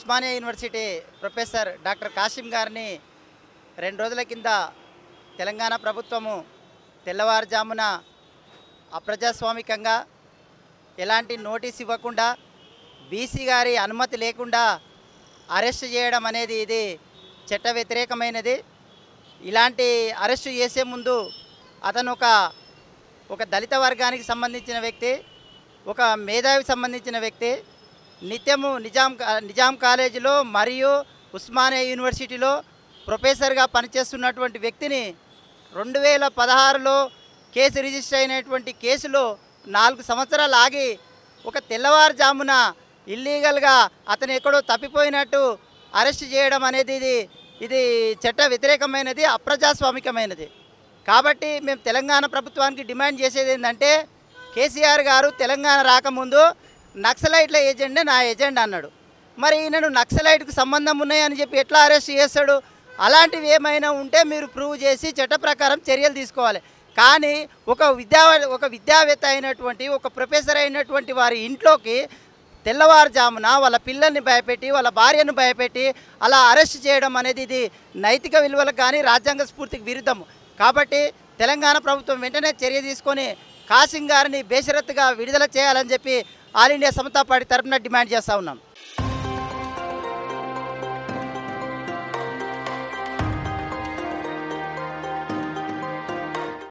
Osmania university professor doctor Kasim గారిని రెండు రోజుల కింద తెలంగాణ ప్రభుత్వము తెల్లవారుజామున అప్రజాస్వామికంగా ఎలాంటి నోటీస్ ఇవ్వకుండా బీసీ గారి అనుమతి లేకుండా అరెస్ట్ చేయడం అనేది ఇది చట్ట వ్యతిరేకమైనది ఇలాంటి అరెస్టు చేసే ముందు అతను ఒక ఒక దళిత వర్గానికి సంబంధించిన వ్యక్తి ఒక మేధావికి సంబంధించిన వ్యక్తి నిత్యము నిజాం కా- నిజాం కాలేజీలో మరియు ఉస్మానియా యూనివర్సిటీలో ప్రొఫెసర్గా పనిచేస్తున్నటువంటి వ్యక్తిని రెండు వేల పదహారులో కేసు రిజిస్టర్ అయినటువంటి కేసులో నాలుగు సంవత్సరాలు ఆగి ఒక తెల్లవారుజామున ఇల్లీగల్గా అతను ఎక్కడో తప్పిపోయినట్టు అరెస్ట్ చేయడం అనేది ఇది ఇది చట్ట వ్యతిరేకమైనది అప్రజాస్వామికమైనది కాబట్టి మేము తెలంగాణ ప్రభుత్వానికి డిమాండ్ చేసేది ఏంటంటే కేసీఆర్ గారు తెలంగాణ రాకముందు నక్సలైట్ల ఏజెండే నా ఏజెండా అన్నాడు మరి ఈయనను నక్సలైట్కు సంబంధం ఉన్నాయని చెప్పి ఎట్లా అరెస్ట్ చేస్తాడు అలాంటివి ఏమైనా ఉంటే మీరు ప్రూవ్ చేసి చట్ట ప్రకారం చర్యలు తీసుకోవాలి కానీ ఒక విద్యా ఒక విద్యావేత్త అయినటువంటి ఒక ప్రొఫెసర్ అయినటువంటి వారి ఇంట్లోకి తెల్లవారుజామున వాళ్ళ పిల్లల్ని భయపెట్టి వాళ్ళ భార్యను భయపెట్టి అలా అరెస్ట్ చేయడం అనేది ఇది నైతిక విలువలకు కానీ రాజ్యాంగ స్ఫూర్తికి విరుద్ధం కాబట్టి తెలంగాణ ప్రభుత్వం వెంటనే చర్య తీసుకొని కాసింగ్ గారిని బేషరత్తుగా విడుదల చేయాలని చెప్పి ఆల్ ఇండియా సమతా పార్టీ తరఫున డిమాండ్ చేస్తూ ఉన్నాం